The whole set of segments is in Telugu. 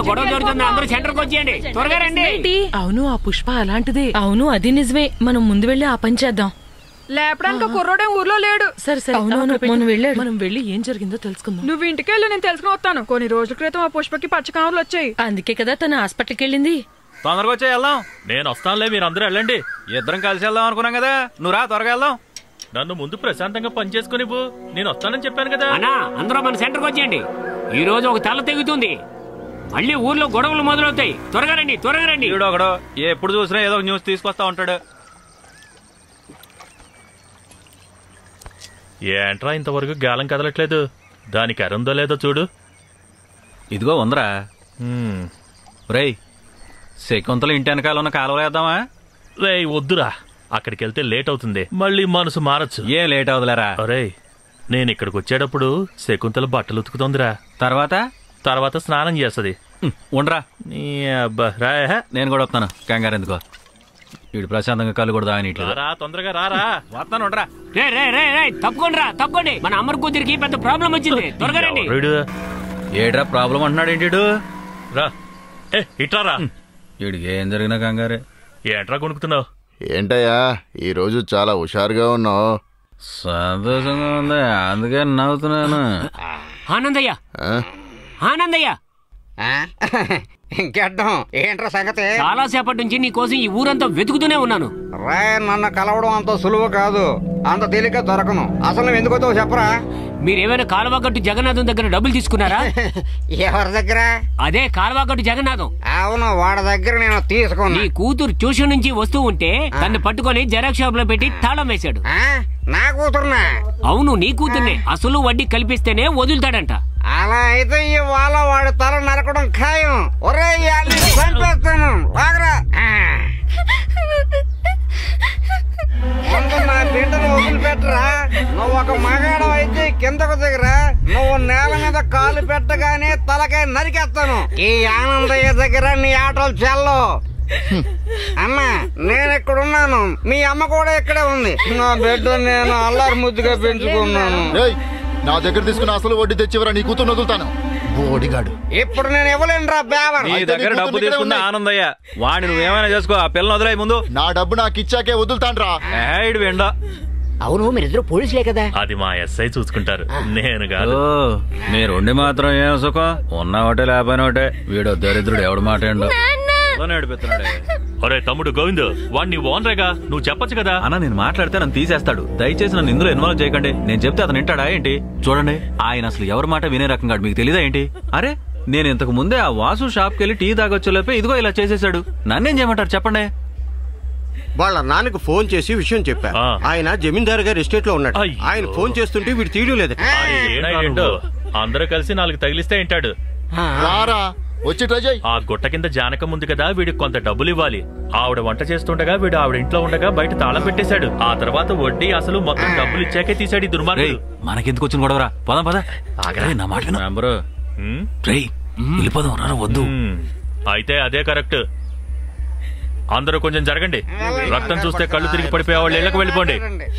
గొడవ జరుగుతుంది అందరూ సెంటర్కి వచ్చేయండి త్వరగా రండి అవును ఆ పుష్ప అలాంటిదే అవును అది నిజమే మనం ముందు వెళ్ళి ఆ పని చేద్దాం లేపడానికి ఆ కుర్రోడే ఊర్లో లేడు సరే సరే అవును మనం వెళ్ళాడు మనం వెళ్ళి ఏం జరిగిందో తెలుసుకుందాం నువ్వు ఇంటికి వెళ్ళు నేను తెలుసుకుని వస్తాను కొన్ని రోజుల క్రితం ఆ పుష్పకి పచ్చకామలు వచ్చాయి అందుకే కదా తన హాస్పిటల్కి వెళ్ళింది తొందరగా వచ్చే వెళ్దాం నేను వస్తానులే మీరు అందరూ వెళ్ళండి ఇద్దరం కలిసి వెళ్దాం అనుకున్నాం కదా నువ్వు రా త్వరగా వెళ్దాం నన్ను ముందు ప్రశాంతంగా పని చేసుకుని నేను వస్తానని చెప్పాను కదా అన్నా అందరూ మన సెంటర్కి వచ్చేయండి ఈ రోజు ఒక తల తెగుతుంది మళ్ళీ ఊర్లో గొడవలు మొదలవుతాయి త్వరగా రండి త్వరగా రండి ఈడు ఒకడు ఎప్పుడు చూసినా ఏదో ఒక న్యూస్ తీసుకొస్తా ఉంటాడు ఏంట్రా ఇంతవరకు గాలం కదలట్లేదు దానికి అరుందో లేదో చూడు ఇదిగో ఉందరా హ్మ్. రేయ్ శకుంతల ఇంటి వెనకాల ఉన్న కాలువలో వేద్దామా రేయ్ వద్దురా అక్కడికి వెళ్తే లేట్ అవుతుంది మళ్ళీ మనసు మారచ్చు ఏం లేట్ అవుతులేరా అరే నేను ఇక్కడికి వచ్చేటప్పుడు శకుంతల బట్టలు ఉతుకుతోందిరా తర్వాత తర్వాత స్నానం చేస్తది హ్మ్, ఉండరా నీ అబ్బా రా హే. నేను కూడా వస్తాను కంగారు ఎందుకో వీడు ప్రశాంతంగా కళ్ళు కూడా తాగనీట్లేదు రారా తొందరగా రారా వస్తాను ఉండరా రే రే రే రే తప్పుకోండి రా తప్పుకోండి మన అమ్మర్ కూతురికి పెద్ద ప్రాబ్లం వచ్చింది త్వరగా రండి ఎవరీడు? ఏడ్రా ప్రాబ్లం అంటున్నాడు ఏంటి వీడు? రా ఏ ఇట్రా రా వీడికి ఏం జరిగినా కంగారే ఏంట్రా కొనుక్కుతున్నావు ఏంటయ్యా ఈరోజు చాలా హుషారుగా ఉన్నావు సంతోషంగా ఉంది అందుకే నవ్వుతున్నాను ఆనందయ్య ఆ? ఆనందయ్య ఇంకెడ్డం ఏంట్రా సంగతి చాలా సేపటి నుంచి నీ కోసం ఈ ఊరంతా వెతుకుతూనే ఉన్నాను రే నన్ను కలవడం అంత సులువు కాదు అంత తేలిక దొరకను అసలు నువ్వు ఎందుకు వచ్చావు చెప్పరా మీరేమైనా కాలువగట్టు జగన్నాథం దగ్గర డబ్బులు తీసుకున్నారా ఎవరి దగ్గర అదే కాలువగట్టు జగన్నాథం అవును వాడి దగ్గర నేను తీసుకున్నా నీ కూతురు ట్యూషన్ నుంచి వస్తూ ఉంటే తన్ని పట్టుకొని జెరాక్స్ షాప్ లో పెట్టి తాళం వేశాడు ఆ? నా కూతురునా అవును నీ కూతుర్నే అసలు వడ్డీ కల్పిస్తేనే వదులుతాడంట అలా అయితే ఇవాళ వాడి తల నరకడం ఖాయం ఒరే ఇవాళ నిన్ను చంపేస్తాను వాగరా ఆ. ముందు నా బిడ్డను వదిలిపెట్టరా నువ్వు ఒక మగాడు అయితే కిందకు దిగరా నువ్వు నేల మీద కాలు పెట్టగానే తలకాయ నరికేస్తాను ఈ ఆనందయ్య దగ్గర నీ ఆటోలు చెల్లు అమ్మా నేను ఇక్కడ ఉన్నాను మీ అమ్మ కూడా ఇక్కడే ఉంది నా బిడ్డ నేను అల్లారు ముద్దుగా పెంచుకున్నాను ఏయ్ నా దగ్గర తీసుకున్న అసలు వడ్డీ తెచ్చివరా నీ కూతురు వదులుతాను బోడిగాడు ఇప్పుడు నేను ఇవ్వలేనురా బేవర్ నీ అయితే దగ్గర నీ డబ్బు కూతురు ఇక్కడే తీసుకుందా ఉన్నాయి. ఆనందయ్య వాడిని నువ్వేమైనా చేసుకో ఆ పిల్లని వదిలేయి ముందు నా డబ్బు నాకు ఇచ్చాకే వదులుతాను రా ఏడు వెండా అవును మీరిద్దరు పోలీసులే కదా అది మా ఎస్ఐ చూసుకుంటారు నేను కాదు ఓ మీరు ఉండి మాత్రం ఏం సుఖం ఉన్న ఒకటే లేకపోయిన ఒకటే వీడు దరిద్రుడు ఎవడు మాట ఏండో నడిపిస్తున్నాడే ఒరే తమ్ముడు గోవింద్ వాడిని ఓనరేగా నువ్వు చెప్పొచ్చు కదా అన్న నేను మాట్లాడితే నన్ను తీసేస్తాడు దయచేసి నన్ను ఇందులో ఇన్వాల్వ్ చేయకండి నేను చెప్తే అతను వింటాడా ఏంటి చూడండి ఆయన అసలు ఎవరి మాట వినే రకంగా మీకు తెలీదా ఏంటి అరే నేను ఇంతకు ముందే ఆ వాసు షాప్కి వెళ్ళి టీ తాగొచ్చేలోపే ఇదిగో ఇలా చేసేసాడు నన్నేం చేయమంటారు చెప్పండి వాళ్ళ నాన్నకు ఫోన్ చేసి విషయం చెప్పారు ఆ. ఆయన జమీందారు గారి ఎస్టేట్ లో ఉన్నాడు అయ్యో. ఆయన ఫోన్ చేస్తుంటే వీడు తీయడం లేదు అది ఏంటో ఏంటో అందరూ కలిసి నాలుగు తగిలిస్తే ఏంటాడు రారా వచ్చి ట్రై చేయి ఆ గుట్ట కింద జానకం ఉంది కదా వీడికి కొంత డబ్బులు ఇవ్వాలి ఆవిడ వంట చేస్తుండగా వీడు ఆవిడ ఇంట్లో ఉండగా బయట తాళం పెట్టేశాడు ఆ తర్వాత వడ్డీ అసలు మొత్తం డబ్బులు ఇచ్చాకే తీశాడు ఈ రేయ్ దుర్మార్గుడు మనకెందుకు వచ్చిన గొడవరా పోదాం పద రేయ్, నా మాట విను. నంబరు హ్మ్? రేయ్ వెళ్ళిపోదాం రా వద్దు హ్మ్. అయితే అదే కరెక్ట్ అందరూ కొంచెం జరగండి రక్తం చూస్తే కళ్ళు తిరిగి పడిపోయే వాళ్ళు ఇళ్ళకి వెళ్ళిపోండి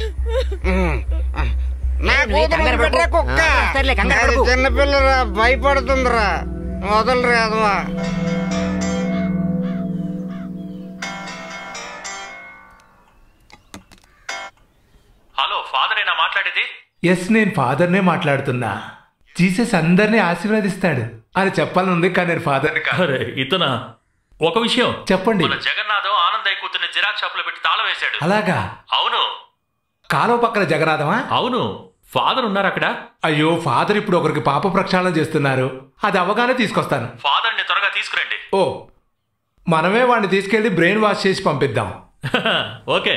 నా కూతురు పెట్టరా కుక్క అది చిన్నపిల్లరా భయపడుతుందిరా వదలరా అదవా హలో ఫాదర్ ఏనా మాట్లాడేది ఎస్ నేను ఫాదర్నే మాట్లాడుతున్నా జీసస్ అందరినీ ఆశీర్వదిస్తాడు అని చెప్పాలనుంది కానీ నేను ఫాదర్ని కాదు అరే ఇతనా ఒక విషయం చెప్పండి మన జగన్నాథం ఆనందయ్య కూతుర్ని జిరాక్స్ షాప్ లో పెట్టి తాళం వేశాడు అలాగా అవును కాలువ పక్కన జగన్నాథమా అవును ఫాదర్ ఉన్నారు అక్కడ అయ్యో ఫాదర్ ఇప్పుడు ఒకరికి పాప ప్రక్షాళన చేస్తున్నారు అది అవగానే తీసుకొస్తాను ఫాదర్ ని త్వరగా తీసుకురండి ఓ మనమే వాడిని తీసుకెళ్లి బ్రెయిన్ వాష్ చేసి పంపిద్దాం ఓకే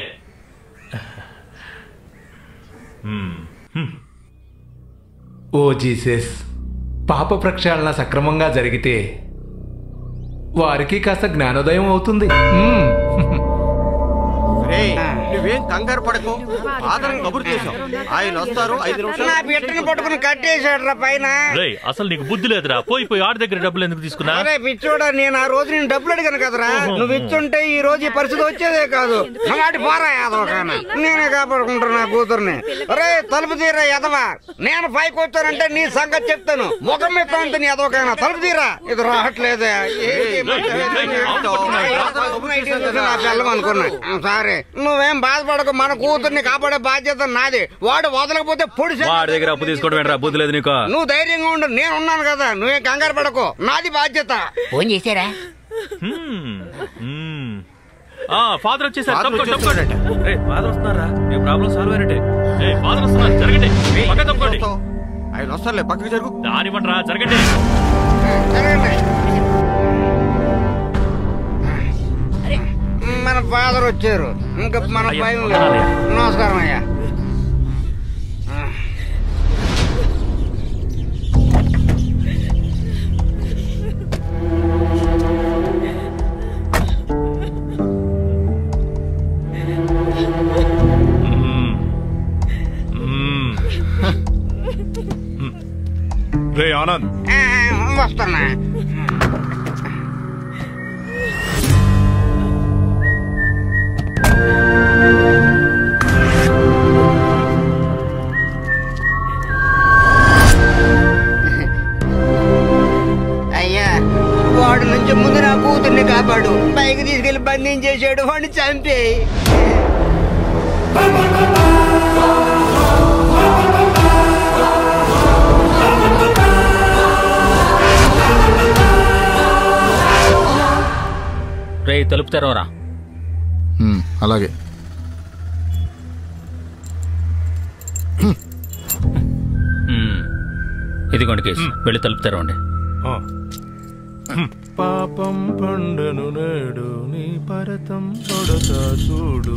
హ్మ్. హ్మ్. ఓ జీసస్ పాప ప్రక్షాళన సక్రమంగా జరిగితే వారికి కాస్త జ్ఞానోదయం అవుతుంది మ్మ్. రేయ్, నువ్వు నువ్వేం కంగారు పడకు ఫాదర్ కబురు చేశాం ఆయన వస్తారు ఐదు నా నిమిషాలు బిడ్డను పట్టుకుని కట్టేశాడు రా పైన రేయ్ అసలు నీకు బుద్ధి లేదురా పోయి పోయి ఆడి దగ్గర డబ్బులు ఎందుకు తీసుకున్నా అరే పిచ్చోడా నేను ఆ రోజు నేను డబ్బులు అడిగాను కదరా నువ్వు ఇచ్చుంటే ఈ రోజు ఈ పరిస్థితి వచ్చేదే కాదు నాటి పోరా యాదవకాన నేనే కాపాడుకుంటాను నా కూతుర్ని అరే తలుపు తీరా ఎదవా నేను పైకి వచ్చానంటే నీ సంగతి చెప్తాను ముఖం మీద అంత నీ ఎదవకాన తలుపు తీరా ఇది రావట్లేదే అనుకున్నా సరే నువ్వేం బాధపడకు మన కూతుర్ని కాపాడే బాధ్యత నాది వాడు వదలకపోతే పొడి వాడి దగ్గర అప్పు తీసుకోవడం ఏంట్రా బుద్ధి లేదు నీకు నువ్వు ధైర్యంగా ఉండు నేను ఉన్నాను కదా నువ్వేం కంగారు పడకు నాది బాధ్యత ఫోన్ చేశారా హ్మ్. హ్మ్. ఆ ఫాదర్ వచ్చేసారు ఫాదర్ తప్పుకోండి, తప్పుకోండి. వచ్చేస్తున్నాడట. రే ఫాదర్ వస్తున్నారా నీ ప్రాబ్లం సాల్వ్ అయినట్టే ఏయ్, ఫాదర్ వస్తున్నారు జరగండి పక్క తప్పుకోండి వస్తావు. ఆయన వస్తారులే పక్కకి జరుగు దానివ్వండి జరగండి సరేండి. మన ఫాదర్ వచ్చారు ఇంకా మన అయ్యా, పైన వందనాలయ్యా. నమస్కారం అయ్యా రే ఆనంద్ ఆ, వస్తున్నా అయ్యా వాడు నుంచి ముందు నా కూతుర్ని కాపాడు పైకి తీసుకెళ్లి బంధించేసాడు వాడిని చంపేయి రే తలుపు తెరవరా ఉమ్, అలాగే మ్మ్. ఇదిగోండి కేసు వెళ్ళి తలుపు తెరవండి ఆ. పాపం పండను నేడు నీ పరతం తొడత చూడు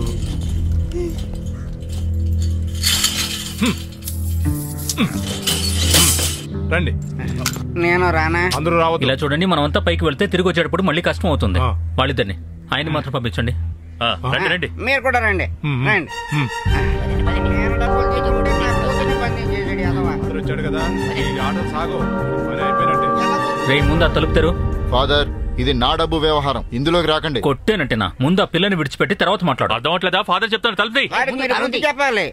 రండి నేను రానా అందరూ రావద్దు ఇలా చూడండి మనమంతా పైకి వెళ్తే తిరిగి వచ్చేటప్పుడు మళ్ళీ కష్టం అవుతుంది ఆ. వాళ్ళిద్దరిని ఆయన మాత్రం పంపించండి ఆ, రండి రండి మీరు కూడా రండి మ్మ్. రండి మ్మ్. నేను డబ్బులు తెచ్చుకుంటే నా కూతుర్ని బంధించేసాడు యాదవ అందరూ వచ్చాడు కదా ఈ ఆట సాగు పని అయిపోయినట్టే రే ముందు ఆ తలుపు తెరు ఫాదర్ ఇది నా డబ్బు వ్యవహారం ఇందులోకి రాకండి కొట్టేనంటేనా ముందు ఆ పిల్లని విడిచిపెట్టి తర్వాత మాట్లాడు అర్థం అవట్లేదా ఫాదర్ చెప్తాను తలుపు తీయ్. వాడికి మీరు బుద్ధి చెప్పాలి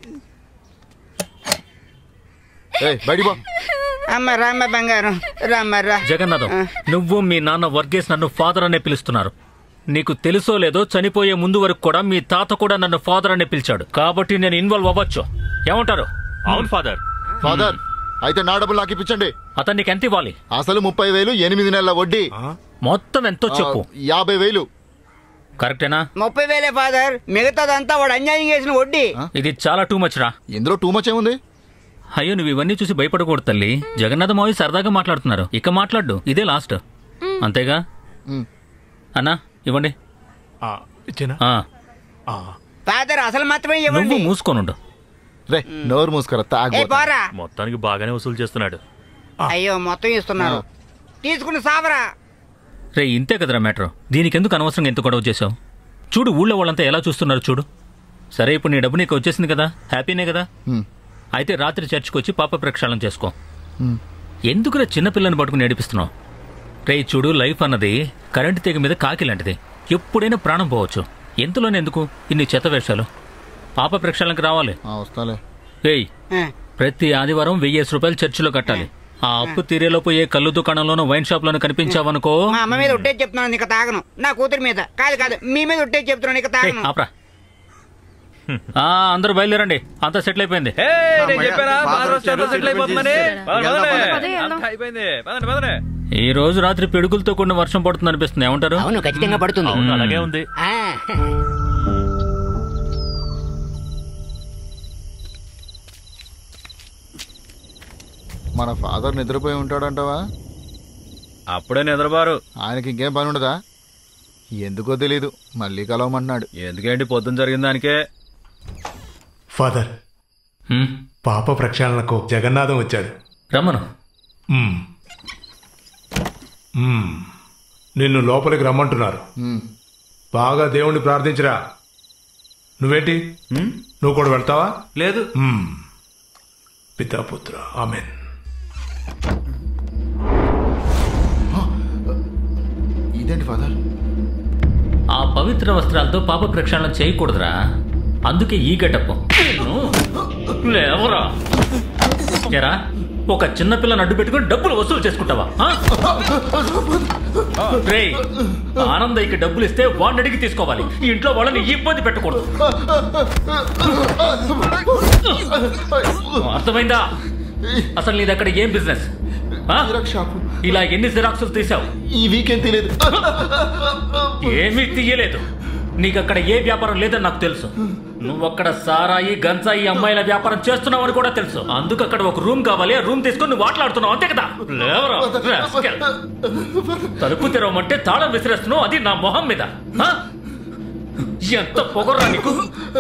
ఏయ్ బయటికి పో అమ్మ రామ్మ బంగారం రామ్మ రా జగన్నాథం నువ్వు మీ నాన్న వర్గేస్ నన్ను ఫాదర్ అనే పిలుస్తున్నారు నీకు తెలుసో లేదో చనిపోయే ముందు వరకు కూడా మీ తాత కూడా నన్ను ఫాదర్ అనే పిలిచాడు కాబట్టి నేను ఇన్వాల్వ్ అవ్వచ్చు ఏమంటారు అవును ఫాదర్ ఫాదర్ అయితే నా డబ్బులు నాకు ఇప్పించండి అతను నీకు ఎంత ఇవ్వాలి అసలు ముప్పై వేలు ఎనిమిది నెలల వడ్డీ మొత్తం ఎంతో చెప్పు ఆ, యాభై వేలు కరెక్టేనా ముప్పై వేలే ఫాదర్ మిగతాదంతా వాడు అన్యాయం చేసిన వడ్డీ ఇది చాలా టూ మచ్ రా ఇందులో టూ మచ్ ఏముంది అయ్యో నువ్వు ఇవన్నీ చూసి భయపడకూడదు తల్లి జగన్నాథ మావి సరదాగా మాట్లాడుతున్నారు ఇక మాట్లాడు ఇదే లాస్ట్ అంతేగా ఉమ్. అన్నా ఇవ్వండి ఆ, ఇచ్చేనా ఆ, ఆ. ఫాదర్ అసలు మాత్రమే నువ్వు ఇవ్వండి మూసుకోనుండు రే నోరు మూసుకరా ఏ తాగబోతా పోరా మొత్తానికి బాగానే వసూలు చేస్తున్నాడు అయ్యో మొత్తం ఇస్తున్నారు తీసుకుని సాబరా రే ఇంతే కదరా మ్యాటర్ దీనికెందుకు అనవసరంగా ఎంత గొడవ చేసావు చూడు ఊళ్ళో వాళ్ళంతా ఎలా చూస్తున్నారు చూడు సరే ఇప్పుడు నీ డబ్బు నీకు వచ్చేసింది కదా హ్యాపీనే కదా ఉమ్, అయితే రాత్రి చర్చికి వచ్చి పాప ప్రక్షాళన చేసుకో ఉమ్. ఎందుకురా చిన్నపిల్లని పట్టుకుని ఏడిపిస్తున్నావు రే చూడు లైఫ్ అన్నది కరెంటు తీగ మీద కాకి లాంటిది ఎప్పుడైనా ప్రాణం పోవచ్చు ఎంతలోనే ఎందుకు ఇన్ని చెత్త వేషాలు పాప ప్రక్షాళనకు రావాలి ఆ, వస్తాలే ఏయ్ ప్రతి ఆదివారం వెయ్యేసి రూపాయలు చర్చిలో కట్టాలి ఆ అప్పు తీరేలోపు ఏ కళ్ళు దుకాణంలోనూ వైన్ షాప్ లోనూ కనిపించావనుకో మా అమ్మ మీద ఒట్టే చెప్తున్నాను ఇక తాగను నా కూతురి మీద కాదు కాదు మీ మీద ఒట్టే చెప్తున్నాను ఇక ఏయ్, తాగను ఆపరా ఆ, అందరూ బయలుదేరండి అంతా సెటిల్ అయిపోయింది నేను చెప్పానా, ఫాదర్ వచ్చారు, సెటిల్ అయిపోతుందని. అయిపోయింది పదండి పదండి ఈ రోజు రాత్రి పిడుగులతో కూడిన వర్షం పడుతుంది అనిపిస్తుంది ఏమంటారు అవును ఖచ్చితంగా పడుతుంది అవును అలాగే ఉంది మన ఫాదర్ నిద్రపోయి ఉంటాడంటావా అప్పుడే నిద్రబారు ఆయనకి ఇంకేం పని ఉండదా ఎందుకో తెలీదు మళ్ళీ కలవమన్నాడు ఎందుకేంటి పొద్దున జరిగిన దానికే ఫాదర్ హ్మ్, పాప ప్రక్షాళనకు జగన్నాథం వచ్చాడు రమ్మను మ్మ్. మ్మ్. నిన్ను లోపలికి రమ్మంటున్నారు ఉమ్, బాగా దేవుణ్ణి ప్రార్థించరా నువ్వేంటి నువ్వు కూడా వెళ్తావా లేదు మ్మ్. పితాపుత్ర ఆమెన్ ఇదేంటి ఫాదర్ ఆ పవిత్ర వస్త్రాలతో పాప ప్రక్షాళన చేయకూడదురా అందుకే ఈ గెటప్ లేవరా ఎరా ఒక చిన్న పిల్లని అడ్డు పెట్టుకుని డబ్బులు వసూలు చేసుకుంటావా ఆ? రేయ్, ఆనందయ్యకి డబ్బులు ఇస్తే వాడిని అడిగి తీసుకోవాలి ఈ ఇంట్లో వాళ్ళని ఇబ్బంది పెట్టకూడదు అర్థమైందా అసలు నీ దగ్గర ఏం బిజినెస్ ఆ? ఇలా ఎన్ని జిరాక్సులు తీసావు ఈ వీకెండ్ తెలియదు ఏమీ తీయలేదు నీకు అక్కడ ఏ వ్యాపారం లేదని నాకు తెలుసు నువ్వు అక్కడ సారాయి గంజాయి అమ్మాయిల వ్యాపారం చేస్తున్నావని కూడా తెలుసు అందుకు అక్కడ ఒక రూమ్ కావాలి ఆ రూమ్ తీసుకొని నువ్వు ఆటలాడుతున్నావు అంతే కదా లేవరా rascal. తలుపు తెరవమంటే తాళం విసిరేస్తున్నావు అది నా మొహం మీద ఆ? ఎంత పొగర్రా నీకు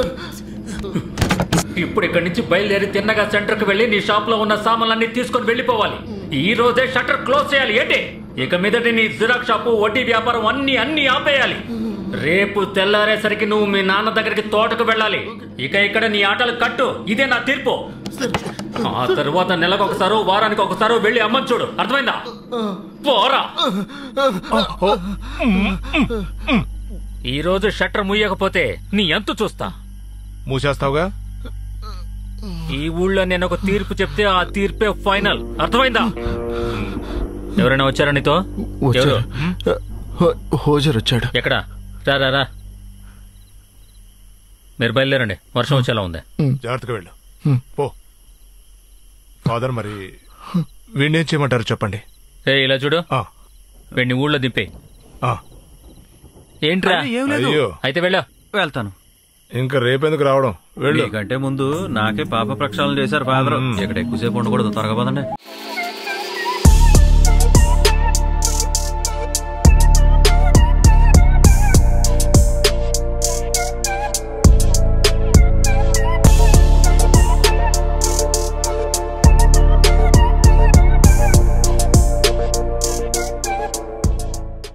ఇప్పుడు ఇక్కడి నుంచి బయలుదేరి తిన్నగా సెంటర్కి వెళ్ళి నీ షాప్ లో ఉన్న సామాన్లన్నీ తీసుకొని వెళ్ళిపోవాలి ఈ రోజే షట్టర్ క్లోజ్ చేయాలి ఏంటి ఇక మీదటి నీ జిరాక్ షాపు వడ్డీ వ్యాపారం అన్ని అన్ని ఆపేయాలి రేపు తెల్లారేసరికి నువ్వు మీ నాన్న దగ్గరికి తోటకు వెళ్ళాలి ఇక ఇక్కడ నీ ఆటలు కట్టు ఇదే నా తీర్పు ఆ తరువాత నెలకు ఒకసారో వారానికి ఒకసారో వెళ్ళి అమ్మని చూడు అర్థమైందా పోరా ఈ రోజు షట్టర్ ముయ్యకపోతే నీ ఎంత చూస్తా మూసేస్తావుగా ఈ ఊళ్ళో నేను ఒక తీర్పు చెప్తే ఆ తీర్పే ఫైనల్ అర్థమైందా ఎవరైనా వచ్చారా నీతో వచ్చారు. ఎవరు? హో- హోజర్ వచ్చాడు ఎక్కడ రా రా రా మీరు బయలుదేరండి వర్షం వచ్చేలా ఉంది జాగ్రత్తగా వెళ్ళు పో ఫాదర్ మరి వీణేం చేయమంటారు చెప్పండి ఏ ఇలా చూడు వీడిని ఊళ్ళో దింపే ఏంట్రా అరే, ఏం లేదు. అయ్యో అయితే వెళ్ళా వెళ్తాను ఇంకా రేపెందుకు రావడం వెళ్ళు మీకంటే ముందు నాకే పాప ప్రక్షాళన చేశారు ఫాదర్ ఇక్కడ ఎక్కువసేపు ఉండకూడదు త్వరగా పదండి